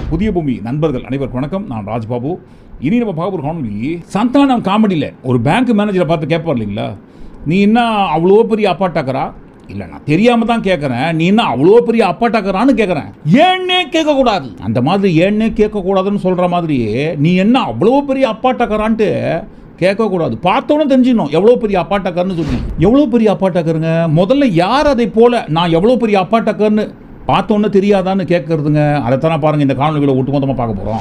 புதிய பூமி நண்பர்கள் அனைவருக்கும் வணக்கம் நான் ராஜ்பாபு இனி நம்ம பார்க்க ஒரு காணொலி சந்தானம் காமெடியில் ஒரு பேங்க் மேனேஜரை பார்த்து கேட்பார் இல்லைங்களா நீ என்ன அவ்வளோ பெரிய அப்பாட்டாக்கரா இல்லை நான் தெரியாம தான் கேட்குறேன் நீ என்ன அவ்வளோ பெரிய அப்பாட்டாக்கரான்னு கேட்குறேன் ஏன்னே கேட்கக்கூடாது அந்த மாதிரி ஏன்னே கேட்கக்கூடாதுன்னு சொல்கிற மாதிரியே நீ என்ன அவ்வளோ பெரிய அப்பாட்டாக்கரான்ட்டு கேட்கக்கூடாது பார்த்தோன்னே தெரிஞ்சிடணும் எவ்வளோ பெரிய அப்பாட்டக்கர்னு சொல்லி எவ்வளோ பெரிய அப்பாட்டக்கருங்க முதல்ல யார் அதை போல நான் எவ்வளோ பெரிய அப்பாட்டக்கர்னு பார்த்தோன்னே தெரியாதான்னு கேட்கறதுங்க அதைத்தானே பாருங்க இந்த காணொலிகளை ஒட்டுமொத்தமாக பார்க்க போகிறோம்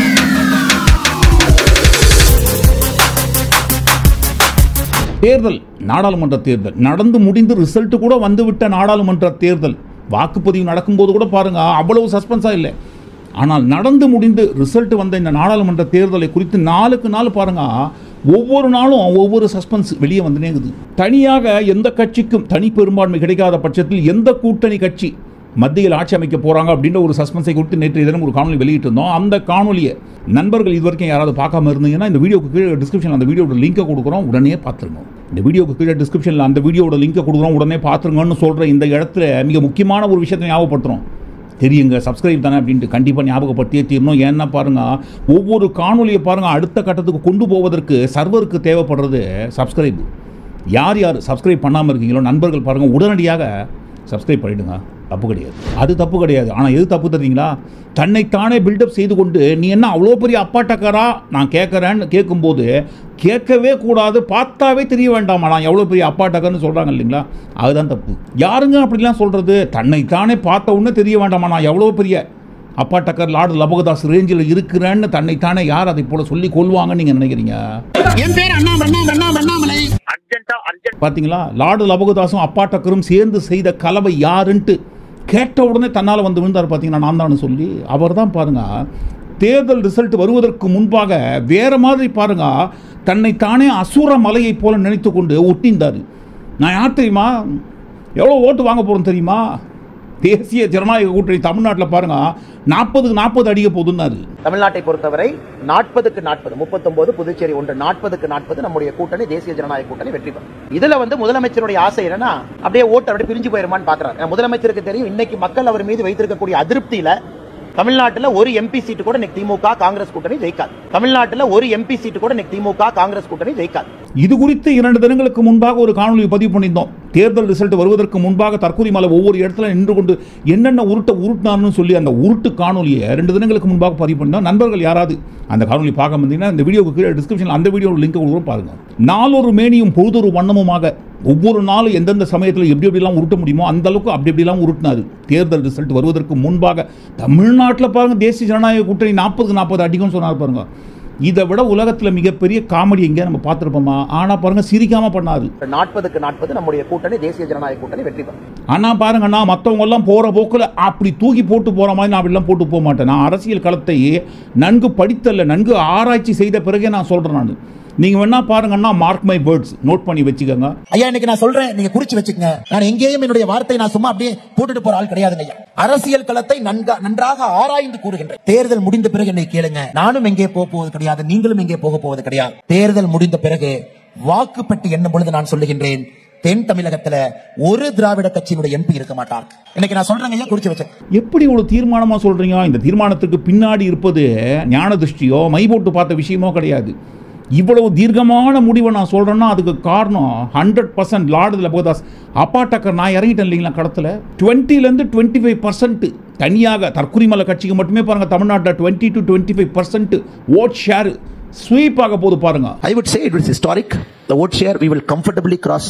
தேர்தல் நாடாளுமன்ற தேர்தல் நடந்து முடிந்து ரிசல்ட் கூட வந்துவிட்ட நாடாளுமன்ற தேர்தல் வாக்குப்பதிவு நடக்கும்போது கூட பாருங்க அவ்வளவு சஸ்பென்ஸா இல்லை ஆனால் நடந்து முடிந்து ரிசல்ட் வந்த இந்த நாடாளுமன்ற தேர்தலை குறித்து நாளுக்கு நாள் பாருங்க ஒவ்வொரு நாளும் ஒவ்வொரு சஸ்பென்ஸ் வெளியே வந்துனே இருக்குது தனியாக எந்த கட்சிக்கும் தனி பெரும்பான்மை கிடைக்காத பட்சத்தில் எந்த கூட்டணி கட்சி மத்தியில் ஆட்சி அமைக்க போறாங்க அப்படின்ற ஒரு சஸ்பென்ஸை குறித்து நேற்று தினம் ஒரு காணொலி வெளியிட்டிருந்தோம் அந்த காணொலியை நண்பர்கள் இது வரைக்கும் யாராவது பார்க்காம இருந்தீங்கன்னா இந்த வீடியோக்கு கீழே டிஸ்கிரிப்ஷன் அந்த வீடியோட லிங்கை கொடுக்குறோம் உடனே பார்த்துருங்க இந்த வீடியோக்கு கீழே டிஸ்கிரிப்ஷனில் அந்த வீடியோட லிங்கை கொடுக்குறோம் உடனே பார்த்துருங்கன்னு சொல்கிற இந்த இடத்துல மிக முக்கியமான ஒரு விஷயத்தை ஞாபகப்படுத்துகிறோம் தெரியுங்க சப்ஸ்கிரைப் தானே அப்படின்ட்டு கண்டிப்பாக ஞாபகப்படுத்தியே தீரணும் ஏன்னா பாருங்க ஒவ்வொரு காணொலியை பாருங்க அடுத்த கட்டத்துக்கு கொண்டு போவதற்கு சர்வருக்கு தேவைப்படுறது சப்ஸ்கிரைப் யார் யார் சப்ஸ்கிரைப் பண்ணாமல் இருக்கீங்களோ நண்பர்கள் பாருங்கள் உடனடியாக சப்ஸ்கிரைப் பண்ணிடுங்க தப்பு கிடையாது அது தப்பு கிடையாது ஆனால் எது தப்பு தெரியுங்களா தன்னைத்தானே பில்டப் செய்து கொண்டு நீ என்ன அவ்வளோ பெரிய அப்பாட்டக்காரா நான் கேட்குறேன்னு கேட்கும்போது கேட்கவே கூடாது பார்த்தாவே தெரிய வேண்டாமா நான் எவ்வளோ பெரிய அப்பாட்டக்கர்னு சொல்கிறாங்க இல்லைங்களா அதுதான் தப்பு யாருங்க அப்படிலாம் சொல்கிறது தன்னைத்தானே பார்த்த உடனே தெரிய வேண்டாமா நான் எவ்வளோ பெரிய அப்பா டக்கர் லார்டு லபகதாஸ் ரேஞ்சில் இருக்கிறேன்னு தன்னைத்தானே யார் அதை போல சொல்லி கொள்வாங்கன்னு நீங்கள் நினைக்கிறீங்க என் பேர் அண்ணாமலை அண்ணாமலை அண்ணாமலை அர்ஜென்ட்டா அர்ஜென்ட் பார்த்தீங்களா லார்டு லபகதாசும் அப்பா டக்கரும் சேர்ந்து செய்த கலவை யாருன்ட்டு கேட்ட உடனே தன்னால் வந்து விழுந்தார் பார்த்தீங்கன்னா நான் தான் சொல்லி அவர் தான் பாருங்க தேர்தல் ரிசல்ட் வருவதற்கு முன்பாக வேற மாதிரி பாருங்க தன்னைத்தானே அசுர மலையைப் போல நினைத்து கொண்டு ஒட்டிந்தார் நான் யார் தெரியுமா எவ்வளோ ஓட்டு வாங்க போகிறோம் தெரியுமா தேசிய ஜனநாயக கூட்டணி தமிழ்நாட்டில் பாருங்க நாற்பதுக்கு நாற்பது அடிக்க போதுன்னாரு தமிழ்நாட்டை பொறுத்தவரை நாற்பதுக்கு நாற்பது முப்பத்தொன்பது புதுச்சேரி ஒன்று நாற்பதுக்கு நாற்பது நம்முடைய கூட்டணி தேசிய ஜனநாயக கூட்டணி வெற்றி பெறும் இதுல வந்து முதலமைச்சருடைய ஆசை என்னன்னா அப்படியே ஓட்டு அப்படியே பிரிஞ்சு போயிருமான்னு பாக்குறாரு ஏன்னா முதலமைச்சருக்கு தெரியும் இன்னைக்கு மக்கள் அவர் மீது வைத்திருக்கக்கூடிய அதிருப்தியில தமிழ்நாட்டுல ஒரு எம்பி சீட்டு கூட இன்னைக்கு திமுக காங்கிரஸ் கூட்டணி ஜெயிக்காது தமிழ்நாட்டுல ஒரு எம்பி சீட்டு கூட இன்னைக்கு திமுக காங்கிரஸ் கூட்டணி ஜெயிக்காது இது குறித்து இரண்டு தினங்களுக்கு முன்பாக ஒரு காணொலி பதிவு பண்ணியிருந்தோம் தேர்தல் ரிசல்ட் வருவதற்கு முன்பாக தற்கொலை மலை ஒவ்வொரு இடத்துல நின்று கொண்டு என்னென்ன உருட்ட உருட்டினார்னு சொல்லி அந்த உருட்டு காணொலியை ரெண்டு தினங்களுக்கு முன்பாக பதிவு பண்ணோம் நண்பர்கள் யாராவது அந்த காணொலி பார்க்க வந்தீங்கன்னா இந்த வீடியோக்கு கீழே டிஸ்கிரிப்ஷன் அந்த வீடியோ லிங்க் கூட பாருங்க நாளொரு மேனியும் பொழுதொரு வண்ணமுமாக ஒவ்வொரு நாளும் எந்தெந்த சமயத்தில் எப்படி எப்படிலாம் உருட்ட முடியுமோ அந்த அளவுக்கு அப்படி எப்படிலாம் உருட்டினாரு தேர்தல் ரிசல்ட் வருவதற்கு முன்பாக தமிழ்நாட்டில் பாருங்க தேசிய ஜனநாயக கூட்டணி நாற்பதுக்கு நாற்பது அடிக்கும்னு சொன்னார் பாருங்க இதை விட உலகத்தில் மிகப்பெரிய காமெடி எங்கேயா நம்ம பார்த்துருப்போமா ஆனால் பாருங்க சிரிக்காம பண்ணாரு நாற்பதுக்கு நாற்பது நம்முடைய கூட்டணி தேசிய ஜனநாயக கூட்டணி வெற்றி பெறும் ஆனா பாருங்கண்ணா மற்றவங்க எல்லாம் போற போக்கில் அப்படி தூக்கி போட்டு போற மாதிரி நான் அப்படிலாம் போட்டு போக மாட்டேன் நான் அரசியல் களத்தை நன்கு படித்தல்ல நன்கு ஆராய்ச்சி செய்த பிறகே நான் சொல்றேன் நான் நீங்க வேணா பாருங்கன்னா மார்க் மை வேர்ட்ஸ் நோட் பண்ணி வச்சுக்கோங்க ஐயா இன்னைக்கு நான் சொல்றேன் நீங்க குறிச்சு வச்சுக்கங்க நான் எங்கேயும் என்னுடைய வார்த்தை நான் சும்மா அப்படியே போட்டுட்டு போற ஆள் கிடையாதுங்க ஐயா அரசியல் களத்தை நன்கா நன்றாக ஆராய்ந்து கூறுகின்றேன் தேர்தல் முடிந்த பிறகு என்னை கேளுங்க நானும் எங்கே போக போவது கிடையாது நீங்களும் எங்கே போக போவது கிடையாது தேர்தல் முடிந்த பிறகு வாக்குப்பட்டி எண்ணும் பொழுது நான் சொல்லுகின்றேன் தென் தமிழகத்துல ஒரு திராவிட கட்சியினுடைய எம்பி இருக்க மாட்டார் இன்னைக்கு நான் சொல்றேங்க ஐயா குறிச்சு வச்சேன் எப்படி இவ்வளவு தீர்மானமா சொல்றீங்க இந்த தீர்மானத்துக்கு பின்னாடி இருப்பது ஞான திருஷ்டியோ மை போட்டு பார்த்த விஷயமோ கிடையாது இவ்வளவு தீர்க்கமான முடிவை நான் சொல்றேன்னா அதுக்கு காரணம் ஹண்ட்ரட் பர்சன்ட் லார்டுல போதாஸ் அப்பா டக்கர் நான் இறங்கிட்டேன் இல்லைங்களா கடத்தில் டுவெண்ட்டிலேருந்து டுவெண்ட்டி ஃபைவ் பர்சன்ட் தனியாக தற்குறிமலை கட்சிக்கு மட்டுமே பாருங்க தமிழ்நாட்டில் twenty to twenty five percent vote share sweep ஆக போது பாருங்க I would say it is historic. The vote share we will comfortably cross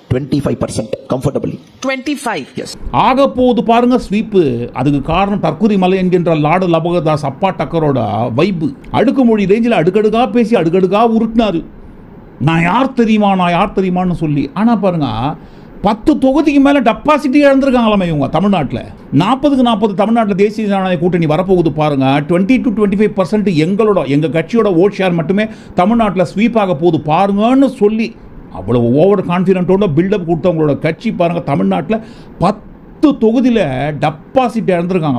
25% comfortably. 25. Yes. ஆக போது பாருங்க ஸ்வீப்பு அதுக்கு காரணம் தற்குறி மலை என்கின்ற லாடு லபகதாஸ் அப்பா டக்கரோட வைப்பு அடுக்குமொழி ரேஞ்சில் அடுக்கடுக்கா பேசி அடுக்கடுக்கா உருட்டினாரு நான் யார் தெரியுமா நான் யார் தெரியுமான்னு சொல்லி ஆனால் பாருங்க பத்து தொகுதிக்கு மேலே டெபாசிட்டி இழந்திருக்காங்களாமே இவங்க தமிழ்நாட்டில் நாற்பதுக்கு நாற்பது தமிழ்நாட்டில் தேசிய ஜனநாயக கூட்டணி வரப்போகுது பாருங்க twenty to twenty five percent எங்களோட எங்கள் கட்சியோட ஓட் ஷேர் மட்டுமே தமிழ்நாட்டில் ஸ்வீப் ஆக போகுது பாருங்கன்னு சொல்லி அவ்வளவு ஓவர் கான்ஃபிடென்ட்டோட பில்டப் கொடுத்தவங்களோட கட்சி பாருங்க தமிழ்நாட்டில் பத்து தொகுதியில் டெபாசிட் இழந்திருக்காங்களாம்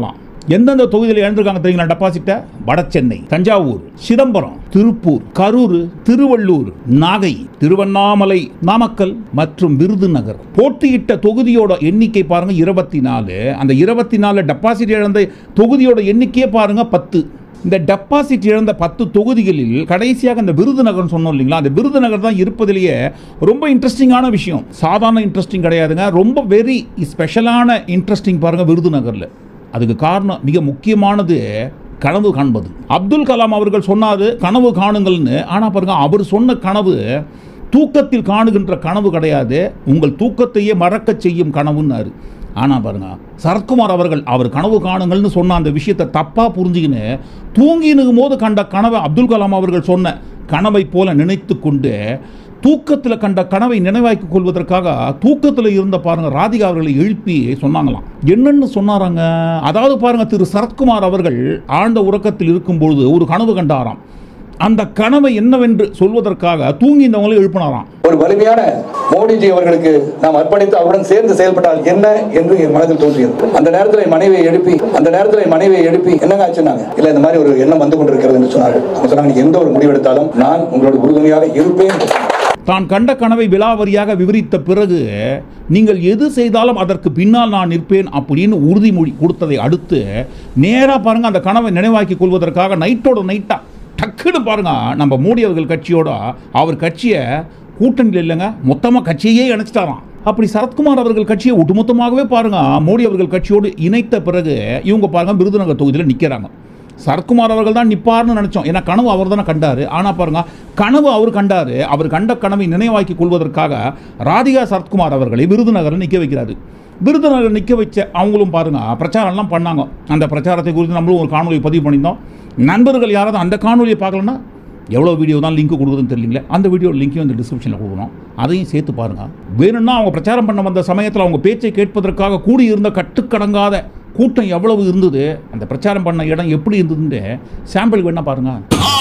எந்தெந்த தொகுதியில் இழந்திருக்காங்க தெரியுங்களா டெபாசிட்டை வடசென்னை தஞ்சாவூர் சிதம்பரம் திருப்பூர் கரூர் திருவள்ளூர் நாகை திருவண்ணாமலை நாமக்கல் மற்றும் விருதுநகர் போட்டியிட்ட தொகுதியோட எண்ணிக்கை பாருங்க இருபத்தி நாலு அந்த இருபத்தி நாலு டெபாசிட் இழந்த தொகுதியோட எண்ணிக்கையே பாருங்க பத்து இந்த டெபாசிட் இழந்த பத்து தொகுதிகளில் கடைசியாக இந்த விருதுநகர் சொன்னோம் இல்லைங்களா அந்த விருதுநகர் தான் இருப்பதிலேயே ரொம்ப இன்ட்ரெஸ்டிங்கான விஷயம் சாதாரண இன்ட்ரெஸ்டிங் கிடையாதுங்க ரொம்ப வெரி ஸ்பெஷலான இன்ட்ரெஸ்டிங் பாருங்க விருதுநகரில் அதுக்கு காரணம் மிக முக்கியமானது கனவு காண்பது அப்துல் கலாம் அவர்கள் சொன்னாரு கனவு காணுங்கள்னு ஆனால் பாருங்க அவர் சொன்ன கனவு தூக்கத்தில் காணுகின்ற கனவு கிடையாது உங்கள் தூக்கத்தையே மறக்கச் செய்யும் கனவுன்னாரு ஆனால் பாருங்க சரத்குமார் அவர்கள் அவர் கனவு காணுங்கள்னு சொன்ன அந்த விஷயத்தை தப்பாக புரிஞ்சுக்கின்னு தூங்கினுக்கும் போது கண்ட கனவை அப்துல் கலாம் அவர்கள் சொன்ன கனவை போல நினைத்து கொண்டு தூக்கத்தில் கண்ட கனவை நினைவாக்கிக் கொள்வதற்காக தூக்கத்தில் இருந்த பாருங்க ராதிகா அவர்களை எழுப்பி சொன்னாங்களாம் என்னன்னு சொன்னாராங்க அதாவது பாருங்க திரு சரத்குமார் அவர்கள் ஆழ்ந்த உறக்கத்தில் இருக்கும்பொழுது ஒரு கனவு கண்டாராம் அந்த கனவை என்னவென்று சொல்வதற்காக தூங்கி இந்தவங்களை எழுப்பினாராம் ஒரு வலிமையான மோடிஜி அவர்களுக்கு நாம் அர்ப்பணித்து அவருடன் சேர்ந்து செயல்பட்டால் என்ன என்று என் மனதில் தோன்றியது அந்த நேரத்தில் என் மனைவியை எழுப்பி அந்த நேரத்தில் என் மனைவியை எழுப்பி என்னங்க ஆச்சுன்னாங்க இல்ல இந்த மாதிரி ஒரு எண்ணம் வந்து கொண்டிருக்கிறது என்று சொன்னார்கள் அவங்க சொன்னாங்க "நீங்க எந்த ஒரு முடிவெடுத்தாலும் நான் உங்களோட உறுதுணையாக இருப்பேன் தான் கண்ட கனவை விலாவரியாக விவரித்த பிறகு நீங்கள் எது செய்தாலும் அதற்கு பின்னால் நான் நிற்பேன் அப்படின்னு உறுதிமொழி கொடுத்ததை அடுத்து நேராக பாருங்க அந்த கனவை நினைவாக்கி கொள்வதற்காக நைட்டோட நைட்டா டக்குன்னு பாருங்க நம்ம மோடி அவர்கள் கட்சியோட அவர் கட்சியை கூட்டணியில் இல்லைங்க மொத்தமாக கட்சியே இணைச்சிட்டாராம் அப்படி சரத்குமார் அவர்கள் கட்சியை ஒட்டுமொத்தமாகவே பாருங்க மோடி அவர்கள் கட்சியோடு இணைத்த பிறகு இவங்க பாருங்க விருதுநகர் தொகுதியில் நிற்கிறாங்க சரத்குமார் அவர்கள் தான் நிப்பார்னு நினைச்சோம் ஏன்னா கனவு அவர் தானே கண்டாரு ஆனா பாருங்க கனவு அவர் கண்டாரு அவர் கண்ட கனவை நினைவாக்கி கொள்வதற்காக ராதிகா சரத்குமார் அவர்களை விருதுநகரில் நிற்க வைக்கிறாரு விருதுநகர் நிற்க வச்ச அவங்களும் பாருங்க பிரச்சாரம்லாம் பண்ணாங்க அந்த பிரச்சாரத்தை குறித்து நம்மளும் ஒரு காணொலி பதிவு பண்ணியிருந்தோம் நண்பர்கள் யாராவது அந்த காணொலியை பார்க்கலன்னா எவ்வளோ வீடியோ தான் லிங்க் கொடுக்குதுன்னு தெரியலங்களே அந்த வீடியோ லிங்க்கையும் இந்த டிஸ்கிரிப்ஷனில் கொடுக்கணும் அதையும் சேர்த்து பாருங்க வேணும்னா அவங்க பிரச்சாரம் பண்ண வந்த சமயத்தில் அவங்க பேச்சை கேட்பதற்காக கூடியிருந்த கட்டுக்கடங்காத கூட்டம் எவ்வளவு இருந்தது அந்த பிரச்சாரம் பண்ண இடம் எப்படி இருந்ததுன்னு சாம்பிள் வேணா பாருங்க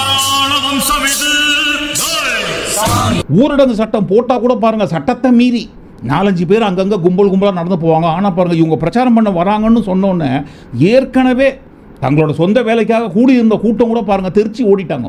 ஊரடங்கு சட்டம் போட்டா கூட பாருங்க சட்டத்தை மீறி நாலஞ்சு பேர் அங்கங்க கும்பல் கும்பலாக நடந்து போவாங்க ஆனால் பாருங்க இவங்க பிரச்சாரம் பண்ண வராங்கன்னு சொன்னோன்னே ஏற்கனவே தங்களோட சொந்த வேலைக்காக கூடியிருந்த கூட்டம் கூட பாருங்க தெரிச்சு ஓடிட்டாங்க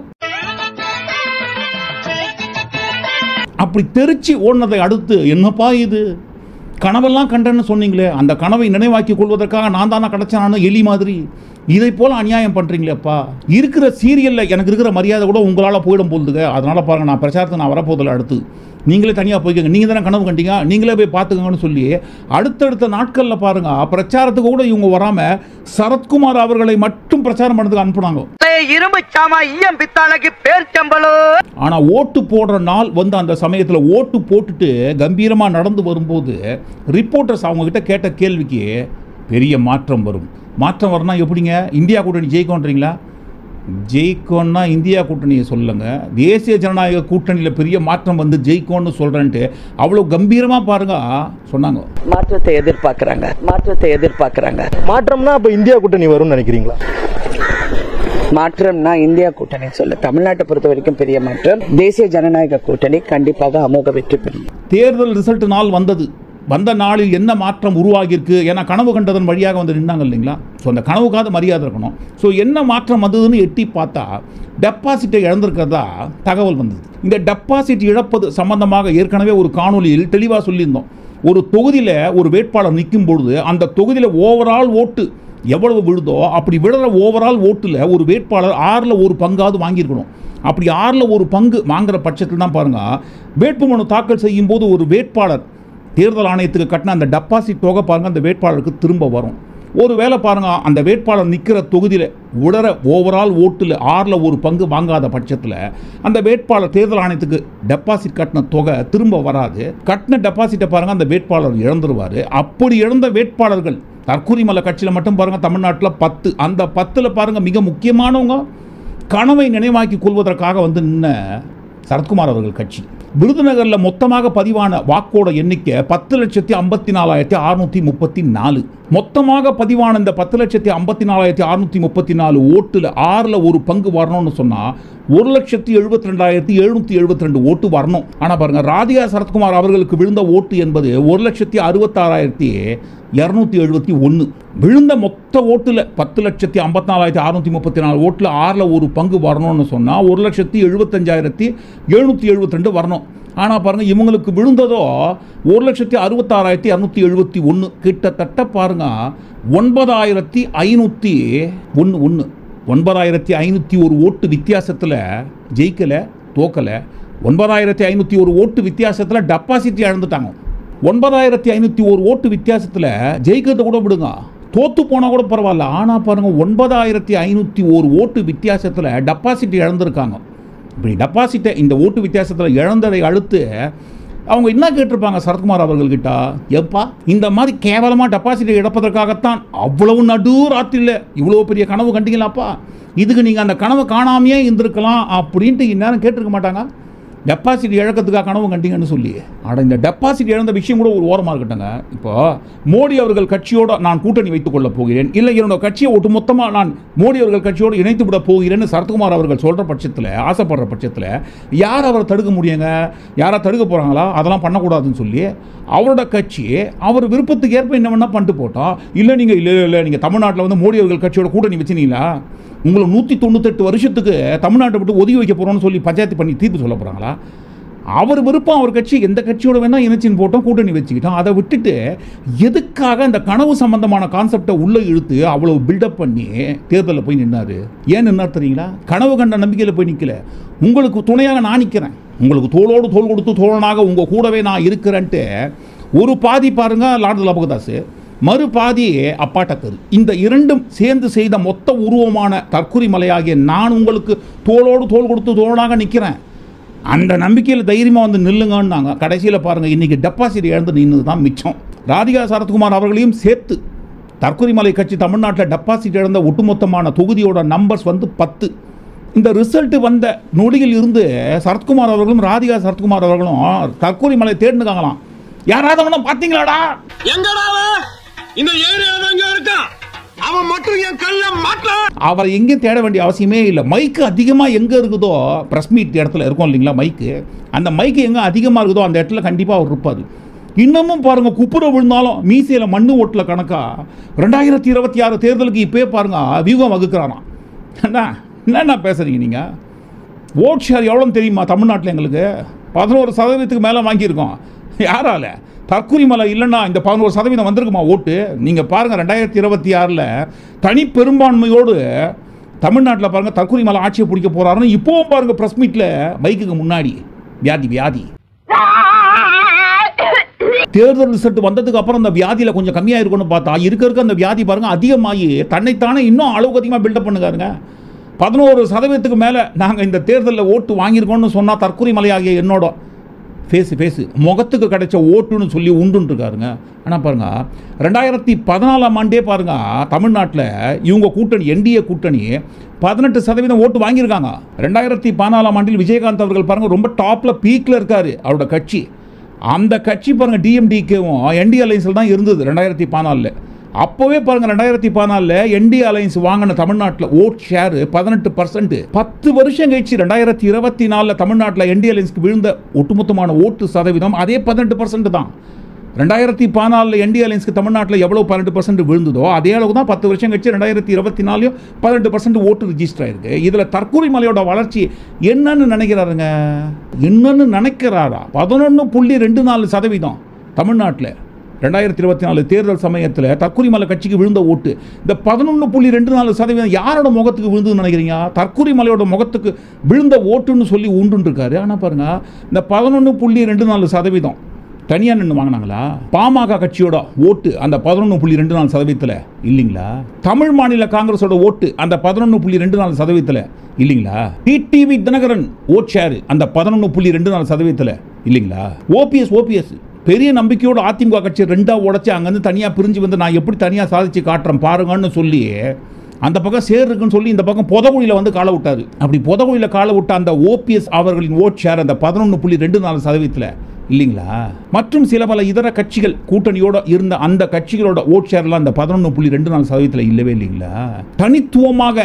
அப்படி தெரிச்சு ஓடினதை அடுத்து என்னப்பா இது கனவெல்லாம் கண்டேன்னு சொன்னீங்களே அந்த கனவை நினைவாக்கி கொள்வதற்காக நான் தானே கிடைச்சானு எலி மாதிரி இதை போல அநியாயம் பண்றீங்களேப்பா இருக்கிற சீரியல்ல எனக்கு இருக்கிற மரியாதை கூட உங்களால போயிடும் போகுதுங்க அதனால பாருங்க நான் பிரச்சாரத்துக்கு நான் வரப்போதில்லை அடுத்து நீங்களே தனியாக போய்க்கோங்க நீங்கள் தானே கனவு கண்டீங்க நீங்களே போய் பார்த்துக்கங்கன்னு சொல்லி அடுத்தடுத்த நாட்களில் பாருங்க பிரச்சாரத்துக்கு கூட இவங்க வராம சரத்குமார் அவர்களை மட்டும் பிரச்சாரம் பண்ணதுக்கு அனுப்புனாங்க இரும்பு சாமா ஈயம் பித்தாளைக்கு பேர் சம்பளோ ஆனா ஓட்டு போடுற நாள் வந்து அந்த சமயத்துல ஓட்டு போட்டுட்டு கம்பீரமா நடந்து வரும்போது ரிப்போர்ட்டர்ஸ் அவங்க கிட்ட கேட்ட கேள்விக்கு பெரிய மாற்றம் வரும் மாற்றம் வரனா எப்படிங்க இந்தியா கூட்டணி ஜெயிக்கும்ன்றீங்களா ஜெயிக்கும்னா இந்தியா கூட்டணியை சொல்லுங்க தேசிய ஜனநாயக கூட்டணியில் பெரிய மாற்றம் வந்து ஜெயிக்கும்னு சொல்றேன்ட்டு அவ்வளோ கம்பீரமா பாருங்க சொன்னாங்க மாற்றத்தை எதிர்பார்க்கறாங்க மாற்றத்தை எதிர்பார்க்கறாங்க மாற்றம்னா அப்ப இந்தியா கூட்டணி வரும்னு நினைக்கிறீங்களா மாற்றம்னா இந்தியா கூட்டணி சொல்ல தமிழ்நாட்டை பொறுத்த வரைக்கும் பெரிய மாற்றம் தேசிய ஜனநாயக கூட்டணி கண்டிப்பாக அமோக வெற்றி பெறும் தேர்தல் ரிசல்ட் நாள் வந்தது வந்த நாளில் என்ன மாற்றம் உருவாகியிருக்கு ஏன்னா கனவு கண்டதன் வழியாக வந்து நின்னாங்க இல்லைங்களா ஸோ அந்த கனவுக்காவது மரியாதை இருக்கணும் ஸோ என்ன மாற்றம் வந்ததுன்னு எட்டி பார்த்தா டெபாசிட்டை இழந்திருக்கிறதா தகவல் வந்தது இந்த டெபாசிட் இழப்பது சம்பந்தமாக ஏற்கனவே ஒரு காணொலியில் தெளிவாக சொல்லியிருந்தோம் ஒரு தொகுதியில் ஒரு வேட்பாளர் நிற்கும் பொழுது அந்த தொகுதியில் ஓவரால் ஓட்டு எவ்வளவு விழுதோ அப்படி விழுற ஓவரால் ஓட்டில் ஒரு வேட்பாளர் ஆறில் ஒரு பங்காவது வாங்கியிருக்கணும் அப்படி ஆறில் ஒரு பங்கு வாங்குற பட்சத்தில் தான் பாருங்க வேட்புமனு தாக்கல் செய்யும் போது ஒரு வேட்பாளர் தேர்தல் ஆணையத்துக்கு கட்டின அந்த டெபாசிட் தொகை பாருங்க அந்த வேட்பாளருக்கு திரும்ப வரும் ஒரு வேளை பாருங்க அந்த வேட்பாளர் நிற்கிற தொகுதியில் உடற ஓவரால் ஓட்டில் ஆறில் ஒரு பங்கு வாங்காத பட்சத்தில் அந்த வேட்பாளர் தேர்தல் ஆணையத்துக்கு டெபாசிட் கட்டின தொகை திரும்ப வராது கட்டின டெபாசிட்டை பாருங்க அந்த வேட்பாளர் இழந்துருவார் அப்படி இழந்த வேட்பாளர்கள் தற்கூரிமலை கட்சியில் மட்டும் பாருங்க தமிழ்நாட்டில் பத்து அந்த பத்தில் பாருங்க மிக முக்கியமானவங்க கனவை நினைவாக்கி கொள்வதற்காக வந்து நின்ன சரத்குமார் அவர்கள் கட்சி விருதுநகரில் மொத்தமாக பதிவான வாக்கோட எண்ணிக்கை பத்து லட்சத்தி ஐம்பத்தி நாலாயிரத்தி அறுநூத்தி முப்பத்தி நாலு மொத்தமாக பதிவான இந்த பத்து லட்சத்தி ஐம்பத்தி நாலாயிரத்தி அறுநூத்தி முப்பத்தி நாலு ஓட்டுல ஆறில் ஒரு பங்கு வரணும்னு சொன்னால் ஒரு லட்சத்தி எழுபத்தி ரெண்டாயிரத்தி எழுநூத்தி எழுபத்தி ரெண்டு ஓட்டு வரணும் ஆனா பாருங்க ராதிகா சரத்குமார் அவர்களுக்கு விழுந்த ஓட்டு என்பது ஒரு லட்சத்தி அறுபத்தாறாயிரத்தி இரநூத்தி எழுபத்தி ஒன்று விழுந்த மொத்த ஓட்டுல பத்து லட்சத்தி ஐம்பத்தி நாலாயிரத்தி அறுநூத்தி முப்பத்தி நாலு ஓட்டுல ஆறில் ஒரு பங்கு வரணும்னு சொன்னா ஒரு லட்சத்தி எழுபத்தஞ்சாயிரத்தி எழுநூத்தி எழுபத்தி ரெண்டு வரணும் ஆனா பாருங்க இவங்களுக்கு விழுந்ததோ ஒரு லட்சத்தி அறுபத்தாறாயிரத்தி இரநூத்தி எழுபத்தி ஒன்று கிட்டத்தட்ட பாருங்க ஒன்பதாயிரத்தி ஐநூற்றி ஒன்று ஒன்று ஒன்பதாயிரத்தி ஐநூற்றி ஒரு ஓட்டு வித்தியாசத்தில் ஜெயிக்கலை தோக்கலை ஒன்பதாயிரத்தி ஐநூற்றி ஒரு ஓட்டு வித்தியாசத்தில் டெபாசிட் இழந்துட்டாங்க ஒன்பதாயிரத்தி ஐநூற்றி ஒரு ஓட்டு வித்தியாசத்தில் ஜெயிக்கிறத கூட விடுங்க தோத்து போனால் கூட பரவாயில்ல ஆனால் பாருங்கள் ஒன்பதாயிரத்தி ஐநூற்றி ஒரு ஓட்டு வித்தியாசத்தில் டெபாசிட் இழந்திருக்காங்க இப்படி டெபாசிட்டை இந்த ஓட்டு வித்தியாசத்தில் இழந்ததை அடுத்து அவங்க என்ன கேட்டிருப்பாங்க சரத்குமார் அவர்கள்கிட்ட எப்பா இந்த மாதிரி கேவலமாக டெபாசிட்டை இழப்பதற்காகத்தான் அவ்வளவு நடு ராத்திரியில் இவ்வளோ பெரிய கனவு கண்டீங்களாப்பா இதுக்கு நீங்கள் அந்த கனவை காணாமையே இருந்திருக்கலாம் அப்படின்ட்டு இந்நேரம் கேட்டிருக்க மாட்டாங்க டெபாசிட் இழக்கிறதுக்காக கனவு கண்டீங்கன்னு சொல்லி ஆட இந்த டெபாசிட் இழந்த விஷயம் கூட ஒரு ஓரமாக இருக்கட்டுங்க இப்போ மோடி அவர்கள் கட்சியோட நான் கூட்டணி வைத்துக் கொள்ளப் போகிறேன் இல்லை என்னோட கட்சியை ஒட்டுமொத்தமாக நான் மோடி அவர்கள் கட்சியோடு இணைத்து விட போகிறேன்னு சரத்குமார் அவர்கள் சொல்கிற பட்சத்தில் ஆசைப்படுற பட்சத்தில் யார் அவரை தடுக்க முடியுங்க யாரா தடுக்க போகிறாங்களா அதெல்லாம் பண்ணக்கூடாதுன்னு சொல்லி அவரோட கட்சி அவர் விருப்பத்துக்கு ஏற்ப என்ன வேணா பண்ணிட்டு போட்டோம் இல்லை நீங்கள் இல்லை இல்லை நீங்கள் தமிழ்நாட்டில் வந்து மோடி அவர்கள் கட்சியோட கூட்டணி வச்சுனீங்களா உங்களை நூற்றி தொண்ணூத்தெட்டு வருஷத்துக்கு தமிழ்நாட்டை விட்டு ஒதுக்கி வைக்க போகிறோம்னு சொல்லி பஞ்சாயத்து பண்ணி தீர்ப்பு சொல்ல போகிறாங்களா அவர் விருப்பம் அவர் கட்சி எந்த கட்சியோட வேணால் இணைச்சின்னு போட்டோம் கூட்டணி வச்சுக்கிட்டோம் அதை விட்டுட்டு எதுக்காக அந்த கனவு சம்பந்தமான கான்செப்டை உள்ளே இழுத்து அவ்வளவு பில்டப் பண்ணி தேர்தலில் போய் நின்னாரு ஏன் நின்னார் தெரியுங்களா கனவு கண்ட நம்பிக்கையில் போய் நிற்கல உங்களுக்கு துணையாக நான் நிற்கிறேன் உங்களுக்கு தோளோடு தோள் கொடுத்து தோழனாக உங்கள் கூடவே நான் இருக்கிறேன்ட்டு ஒரு பாதி பாருங்க லார்டு லபகதாஸ் மறு பாதி அப்பாட்ட தெரு இந்த இரண்டும் சேர்ந்து செய்த மொத்த உருவமான தற்குறி மலையாகிய நான் உங்களுக்கு தோளோடு தோள் கொடுத்து தோழனாக நிற்கிறேன் அந்த நம்பிக்கையில் தைரியமாக வந்து நில்லுங்கன்னாங்க கடைசியில் பாருங்கள் இன்றைக்கி டெபாசிட் இழந்து நின்று தான் மிச்சம் ராதிகா சரத்குமார் அவர்களையும் சேர்த்து தற்கொலைமலை கட்சி தமிழ்நாட்டில் டெபாசிட் இழந்த ஒட்டுமொத்தமான தொகுதியோட நம்பர்ஸ் வந்து பத்து இந்த ரிசல்ட் வந்த நொடியில் இருந்து சரத்குமார் அவர்களும் ராதிகா சரத்குமார் அவர்களும் தற்கொலைமலை தேடினுக்காங்களாம் யாராவது அவனை பார்த்தீங்களாடா எங்கடா அவன்? இந்த ஏரியால எங்க இருக்கான் அவன் மட்டும் என் கல்ல மாட்டான் அவரை எங்கேயும் தேட வேண்டிய அவசியமே இல்லை மைக்கு அதிகமாக எங்கே இருக்குதோ ப்ரெஸ் மீட் இடத்துல இருக்கும் இல்லைங்களா மைக்கு அந்த மைக்கு எங்கே அதிகமாக இருக்குதோ அந்த இடத்துல கண்டிப்பாக அவர் இருப்பார் இன்னமும் பாருங்க குப்புற விழுந்தாலும் மீசையில் மண்ணு ஓட்டில் கணக்கா ரெண்டாயிரத்தி இருபத்தி ஆறு தேர்தலுக்கு இப்போயே பாருங்க வியூகம் வகுக்கிறாராம் என்ன என்னென்ன பேசுறீங்க நீங்கள் ஓட் ஷேர் எவ்வளோன்னு தெரியுமா தமிழ்நாட்டில் எங்களுக்கு பதினோரு சதவீதத்துக்கு மேலே வாங்கியிருக்கோம் யாரால தற்கொலை மலை இல்லைன்னா இந்த பதினோரு சதவீதம் வந்திருக்குமா ஓட்டு நீங்கள் பாருங்கள் ரெண்டாயிரத்தி இருபத்தி ஆறில் தனி பெரும்பான்மையோடு தமிழ்நாட்டில் பாருங்கள் தற்கொலை மலை ஆட்சியை பிடிக்க போகிறாருன்னு இப்போவும் பாருங்கள் ப்ரெஸ் மீட்டில் மைக்குக்கு முன்னாடி வியாதி வியாதி தேர்தல் ரிசல்ட் வந்ததுக்கு அப்புறம் அந்த வியாதியில் கொஞ்சம் கம்மியாக இருக்கும்னு பார்த்தா இருக்க இருக்க அந்த வியாதி பாருங்க அதிகமாகி தன்னைத்தானே இன்னும் அளவுக்கு அதிகமாக பில்டப் பண்ணுகாருங்க பதினோரு சதவீதத்துக்கு மேலே நாங்கள் இந்த தேர்தலில் ஓட்டு வாங்கியிருக்கோம்னு சொன்னால் தற்கொலை மலையாகிய என்னோட ஃபேஸு ஃபேஸு முகத்துக்கு கிடைச்ச ஓட்டுன்னு சொல்லி உண்டுன்னு இருக்காருங்க ஆனால் பாருங்க ரெண்டாயிரத்தி பதினாலாம் ஆண்டே பாருங்க தமிழ்நாட்டில் இவங்க கூட்டணி என்டிஏ கூட்டணி பதினெட்டு சதவீதம் ஓட்டு வாங்கியிருக்காங்க ரெண்டாயிரத்தி பதினாலாம் ஆண்டில் விஜயகாந்த் அவர்கள் பாருங்க ரொம்ப டாப்பில் பீக்கில் இருக்காரு அவரோட கட்சி அந்த கட்சி பாருங்க டிஎம்டிகேவும் என்டி அலைன்ஸில் தான் இருந்தது ரெண்டாயிரத்தி பதினாலில் அப்போவே பாருங்க ரெண்டாயிரத்தி பதினாலில் என்டி அலைன்ஸ் வாங்கின தமிழ்நாட்டில் ஓட் ஷேர் பதினெட்டு பர்சன்ட் பத்து வருஷம் கழிச்சு ரெண்டாயிரத்தி இருபத்தி நாலில் தமிழ்நாட்டில் என்டி அலைன்ஸ்க்கு விழுந்த ஒட்டுமொத்தமான ஓட்டு சதவீதம் அதே பதினெட்டு பர்சன்ட் தான் ரெண்டாயிரத்தி பதினாலில் என்டி அலைன்ஸ்க்கு தமிழ்நாட்டில் எவ்வளோ பன்னெண்டு பர்சன்ட் விழுந்ததோ அதே அளவு தான் பத்து வருஷம் கழிச்சு ரெண்டாயிரத்தி இருபத்தி நாலையும் பதினெட்டு பர்சன்ட் ஓட்டு ரிஜிஸ்டர் ஆயிருக்கு இதில் தற்கொலை மலையோட வளர்ச்சி என்னன்னு நினைக்கிறாருங்க என்னன்னு நினைக்கிறாரா பதினொன்று புள்ளி ரெண்டு நாலு சதவீதம் தமிழ்நாட்டில் ரெண்டாயிரத்தி இருபத்தி நாலு தேர்தல் சமயத்தில் தற்கொலை கட்சிக்கு விழுந்த ஓட்டு இந்த பதினொன்று புள்ளி ரெண்டு நாலு சதவீதம் யாரோட முகத்துக்கு விழுந்துன்னு நினைக்கிறீங்க தற்கொலை மலையோட முகத்துக்கு விழுந்த ஓட்டுன்னு சொல்லி உண்டுன்னு இருக்காரு ஆனால் பாருங்க இந்த பதினொன்று புள்ளி ரெண்டு நாலு சதவீதம் தனியாக நின்று வாங்கினாங்களா பாமக கட்சியோட ஓட்டு அந்த பதினொன்று புள்ளி ரெண்டு நாலு சதவீதத்தில் இல்லைங்களா தமிழ் மாநில காங்கிரஸோட ஓட்டு அந்த பதினொன்று புள்ளி ரெண்டு நாலு சதவீதத்தில் இல்லைங்களா டிடிவி தினகரன் ஓட் ஷேர் அந்த பதினொன்று புள்ளி ரெண்டு நாலு சதவீதத்தில் இல்லைங்களா ஓபிஎஸ் ஓபிஎஸ் பெரிய நம்பிக்கையோட அதிமுக கட்சி ரெண்டா உடைச்சு அங்கேருந்து தனியாக பிரிஞ்சு வந்து நான் எப்படி தனியாக சாதிச்சு காட்டுறேன் பாருங்கன்னு சொல்லி அந்த பக்கம் சேர் இருக்குன்னு சொல்லி இந்த பக்கம் புதகுழியில் வந்து காலை விட்டாரு அப்படி புதகுழியில் காலை விட்ட அந்த ஓபிஎஸ் அவர்களின் ஓட் ஷேர் அந்த பதினொன்று புள்ளி ரெண்டு நாலு சதவீதத்தில் இல்லைங்களா மற்றும் சில பல இதர கட்சிகள் கூட்டணியோட இருந்த அந்த கட்சிகளோட ஓட் ஷேர்லாம் அந்த பதினொன்று புள்ளி ரெண்டு நாலு சதவீதத்தில் இல்லவே இல்லைங்களா தனித்துவமாக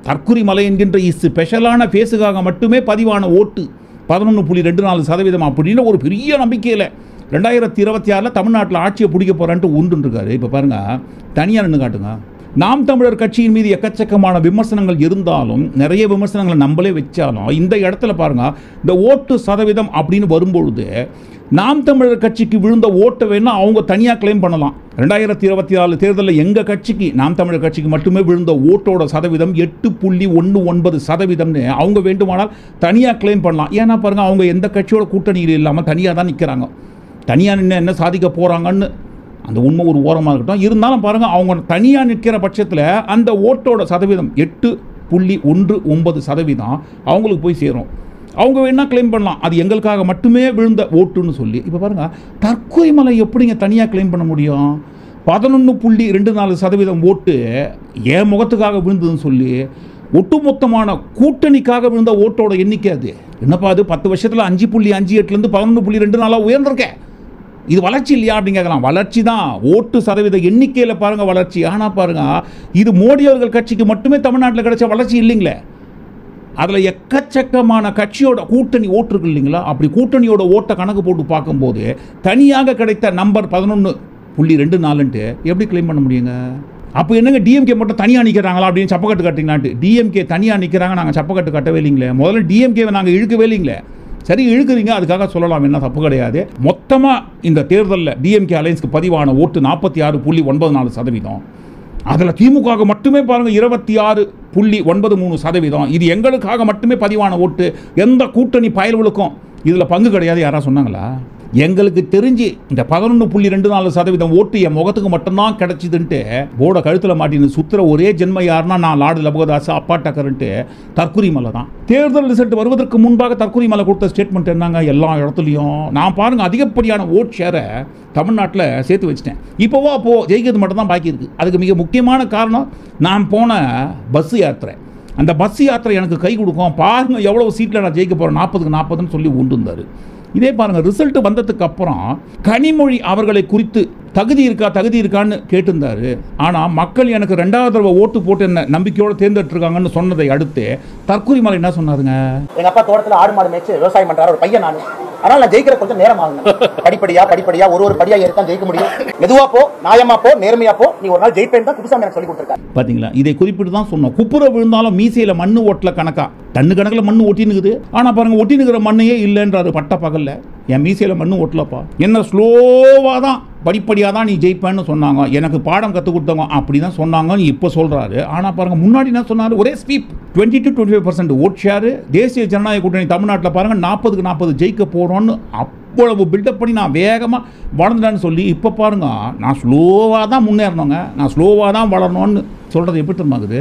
தற்குறி மலை என்கின்ற ஸ்பெஷலான ஃபேஸுக்காக மட்டுமே பதிவான ஓட்டு பதினொன்று புள்ளி ரெண்டு நாலு சதவீதம் அப்படின்னு ஒரு பெரிய நம்பிக்கையில் ரெண்டாயிரத்தி இருபத்தி ஆறில் தமிழ்நாட்டில் ஆட்சியை பிடிக்க போகிறான்ட்டு உண்டுன்னு இருக்காரு இப்போ பாருங்க தனியாக நின்று காட்டுங்க நாம் தமிழர் கட்சியின் மீது எக்கச்சக்கமான விமர்சனங்கள் இருந்தாலும் நிறைய விமர்சனங்களை நம்மளே வச்சாலும் இந்த இடத்துல பாருங்க இந்த ஓட்டு சதவீதம் அப்படின்னு வரும்பொழுது நாம் தமிழர் கட்சிக்கு விழுந்த ஓட்டை வேணா அவங்க தனியாக கிளைம் பண்ணலாம் ரெண்டாயிரத்தி இருபத்தி நாலு தேர்தலில் எங்கள் கட்சிக்கு நாம் தமிழர் கட்சிக்கு மட்டுமே விழுந்த ஓட்டோட சதவீதம் எட்டு புள்ளி ஒன்று ஒன்பது சதவீதம்னு அவங்க வேண்டுமானால் தனியாக கிளைம் பண்ணலாம் ஏன்னா பாருங்க அவங்க எந்த கட்சியோட கூட்டணியில் இல்லாமல் தனியாக தான் நிற்கிறாங்க தனியாக நின்று என்ன சாதிக்க போகிறாங்கன்னு அந்த உண்மை ஒரு ஓரமாக இருக்கட்டும் இருந்தாலும் பாருங்கள் அவங்க தனியாக நிற்கிற பட்சத்தில் அந்த ஓட்டோட சதவீதம் எட்டு புள்ளி ஒன்று ஒன்பது சதவீதம் அவங்களுக்கு போய் சேரும் அவங்க வேணால் கிளைம் பண்ணலாம் அது எங்களுக்காக மட்டுமே விழுந்த ஓட்டுன்னு சொல்லி இப்போ பாருங்கள் தற்கொலை மலை எப்படிங்க தனியாக கிளைம் பண்ண முடியும் பதினொன்று புள்ளி ரெண்டு நாலு சதவீதம் ஓட்டு என் முகத்துக்காக விழுந்ததுன்னு சொல்லி ஒட்டுமொத்தமான கூட்டணிக்காக விழுந்த ஓட்டோட எண்ணிக்கை அது என்னப்பா அது பத்து வருஷத்தில் அஞ்சு புள்ளி அஞ்சு எட்டுலேருந்து பதினொன்று புள்ளி ரெண்டு நாளாக உயர்ந்திருக்கேன் இது வளர்ச்சி இல்லையா அப்படின்னு கேட்கலாம் வளர்ச்சி தான் ஓட்டு சதவீத எண்ணிக்கையில் பாருங்கள் வளர்ச்சி ஆனால் பாருங்கள் இது மோடி அவர்கள் கட்சிக்கு மட்டுமே தமிழ்நாட்டில் கிடைச்ச வளர்ச்சி இல்லைங்களே அதில் எக்கச்சக்கமான கட்சியோட கூட்டணி ஓட்டு இருக்கு இல்லைங்களா அப்படி கூட்டணியோட ஓட்டை கணக்கு போட்டு பார்க்கும்போது தனியாக கிடைத்த நம்பர் பதினொன்று புள்ளி ரெண்டு நாலுன்ட்டு எப்படி கிளைம் பண்ண முடியுங்க அப்போ என்னங்க டிஎம்கே மட்டும் தனியாக நிற்கிறாங்களா அப்படின்னு சப்பக்கட்டு கட்டிங்களான்ட்டு டிஎம்கே தனியாக நிற்கிறாங்க நாங்கள் சப்பக்கட்டு கட்டவே இல்லைங்களே முதல்ல டிஎம்கேவை நாங்கள் இழுக்கவே இல்லைங்களே சரி இழுக்குறீங்க அதுக்காக சொல்லலாம் என்ன தப்பு கிடையாது மொத்தமாக இந்த தேர்தலில் டிஎம்கே அலையன்ஸ்க்கு பதிவான ஓட்டு நாற்பத்தி ஆறு புள்ளி ஒன்பது நாலு சதவீதம் அதில் திமுக மட்டுமே பாருங்கள் இருபத்தி ஆறு புள்ளி ஒன்பது மூணு சதவீதம் இது எங்களுக்காக மட்டுமே பதிவான ஓட்டு எந்த கூட்டணி பயல்களுக்கும் இதில் பங்கு கிடையாது யாராவது சொன்னாங்களா எங்களுக்கு தெரிஞ்சு இந்த பதினொன்று புள்ளி ரெண்டு நாலு சதவீதம் ஓட்டு என் முகத்துக்கு மட்டும்தான் கிடைச்சிதுன்ட்டு போர்டை கழுத்தில் மாட்டின்னு சுத்துற ஒரே ஜென்ம யாருன்னா நான் லாடு லபகதாஸ் அப்பா டக்கர்ன்ட்டு தற்குறி மலை தான் தேர்தல் ரிசல்ட் வருவதற்கு முன்பாக தற்குறி மலை கொடுத்த ஸ்டேட்மெண்ட் என்னங்க எல்லா இடத்துலையும் நான் பாருங்க அதிகப்படியான ஓட் ஷேரை தமிழ்நாட்டில் சேர்த்து வச்சிட்டேன் இப்போவோ அப்போ ஜெயிக்கிறது மட்டும் தான் பாக்கி இருக்கு அதுக்கு மிக முக்கியமான காரணம் நான் போன பஸ் யாத்திரை அந்த பஸ் யாத்திரை எனக்கு கை கொடுக்கும் பாருங்க எவ்வளவு சீட்டில் நான் ஜெயிக்க போகிறேன் நாற்பதுக்கு நாற்பதுன்னு சொல்லி உண்டு இருந்தார் இதே பாருங்க ரிசல்ட் வந்ததுக்கு அப்புறம் கனிமொழி அவர்களை குறித்து தகுதி இருக்கா தகுதி இருக்கான்னு கேட்டிருந்தாரு ஆனால் மக்கள் எனக்கு ரெண்டாவது தடவை ஓட்டு போட்டு என்ன நம்பிக்கையோடு தேர்ந்தெடுத்திருக்காங்கன்னு சொன்னதை அடுத்து தற்கொலை மலை என்ன சொன்னாருங்க எங்க அப்பா தோட்டத்துல ஆடு மாடு மேய்ச்சு விவசாயம் பண்றாரு ஒரு பையன் நானு அதனால நான் ஜெயிக்கிற கொஞ்சம் நேரம் ஆகும் படிப்படியா படிப்படியா ஒரு ஒரு படியா ஏறித்தான் ஜெயிக்க முடியும் மெதுவா போ நியாயமா போ நேர்மையா போ நீ ஒரு நாள் ஜெயிப்பேன் தான் குப்புசாமி எனக்கு சொல்லி கொடுத்துருக்காரு பாத்தீங்களா இதை குறிப்பிட்டு தான் சொன்னோம் குப்புற விழுந்தாலும் மீசையில் மண்ணு ஓட்டல கணக்கா டன்னு கணக்கில் மண்ணு ஒட்டினுக்குது ஆனால் பாருங்க ஒட்டினுக்கிற மண்ணையே இல்லைன்றாரு பட்ட பகல்ல என் மீசையில் மண்ணு ஒட்டலப்பா என்ன ஸ்லோவாக தான் படிப்படியாக தான் நீ ஜெயிப்பேன்னு சொன்னாங்க எனக்கு பாடம் கற்றுக் கொடுத்தவங்க அப்படி தான் சொன்னாங்கன்னு இப்போ சொல்கிறாரு ஆனால் பாருங்க முன்னாடி என்ன சொன்னார் ஒரே sweep twenty to twenty five percent vote share தேசிய ஜனநாயக கூட்டணி தமிழ்நாட்டில் பாருங்க நாற்பதுக்கு நாற்பது ஜெயிக்க போகிறோன்னு அவ்வளவு பில்டப் பண்ணி நான் வேகமாக வளர்ந்துட்டேன்னு சொல்லி இப்போ பாருங்க நான் ஸ்லோவாக தான் முன்னேறணுங்க நான் ஸ்லோவாக தான் வளரணும்னு சொல்கிறது எப்படி தெரியுமாகுது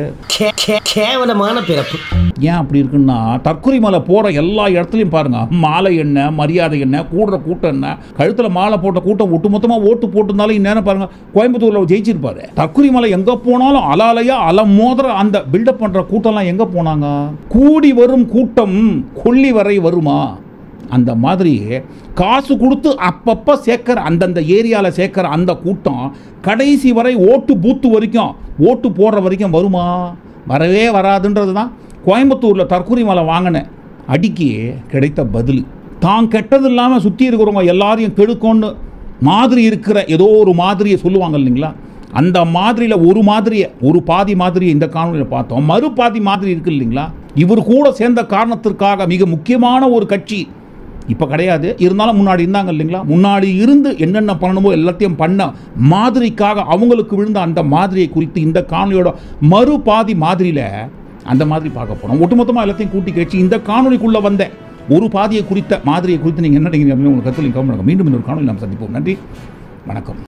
கேவலமான பிறப்பு ஏன் அப்படி இருக்குன்னா தற்கொலை மலை போகிற எல்லா இடத்துலையும் பாருங்க மாலை என்ன மரியாதை என்ன கூடுற கூட்டம் என்ன கழுத்தில் மாலை போட்ட கூட்டம் ஒட்டுமொத்தமாக ஓட்டு போட்டிருந்தாலும் இந்நேரம் பாருங்க கோயம்புத்தூரில் ஜெயிச்சிருப்பாரு தற்கொலை மலை எங்கே போனாலும் அலாலையா அல மோதுற அந்த பில்டப் பண்ணுற கூட்டம்லாம் எங்கே போனாங்க கூடி வரும் கூட்டம் கொல்லி வரை வருமா அந்த மாதிரி காசு கொடுத்து அப்பப்போ சேர்க்குற அந்தந்த ஏரியாவில் சேர்க்குற அந்த கூட்டம் கடைசி வரை ஓட்டு பூத்து வரைக்கும் ஓட்டு போடுற வரைக்கும் வருமா வரவே வராதுன்றது தான் கோயம்புத்தூரில் தற்கொலை மலை வாங்கின அடிக்கு கிடைத்த பதில் தான் கெட்டது இல்லாமல் சுற்றி இருக்கிறவங்க எல்லாரையும் கெடுக்கும்னு மாதிரி இருக்கிற ஏதோ ஒரு மாதிரியை சொல்லுவாங்க இல்லைங்களா அந்த மாதிரியில் ஒரு மாதிரியை ஒரு பாதி மாதிரியை இந்த காணொலியில் பார்த்தோம் மறு பாதி மாதிரி இருக்கு இல்லைங்களா இவர் கூட சேர்ந்த காரணத்திற்காக மிக முக்கியமான ஒரு கட்சி இப்போ கிடையாது இருந்தாலும் முன்னாடி இருந்தாங்க இல்லைங்களா முன்னாடி இருந்து என்னென்ன பண்ணணுமோ எல்லாத்தையும் பண்ண மாதிரிக்காக அவங்களுக்கு விழுந்த அந்த மாதிரியை குறித்து இந்த காணொலியோட மறு பாதி மாதிரியில் அந்த மாதிரி பார்க்க போகிறோம் ஒட்டுமொத்தமாக எல்லாத்தையும் கூட்டி கழிச்சு இந்த காணொலிக்குள்ளே வந்த ஒரு பாதியை குறித்த மாதிரியை குறித்து நீங்கள் என்ன நினைக்கிறீங்க அப்படின்னு உங்களுக்கு கருத்து நீங்கள் மீண்டும் இன்னொரு காணொலி நாம் சந்திப்போம் நன்றி வணக்கம்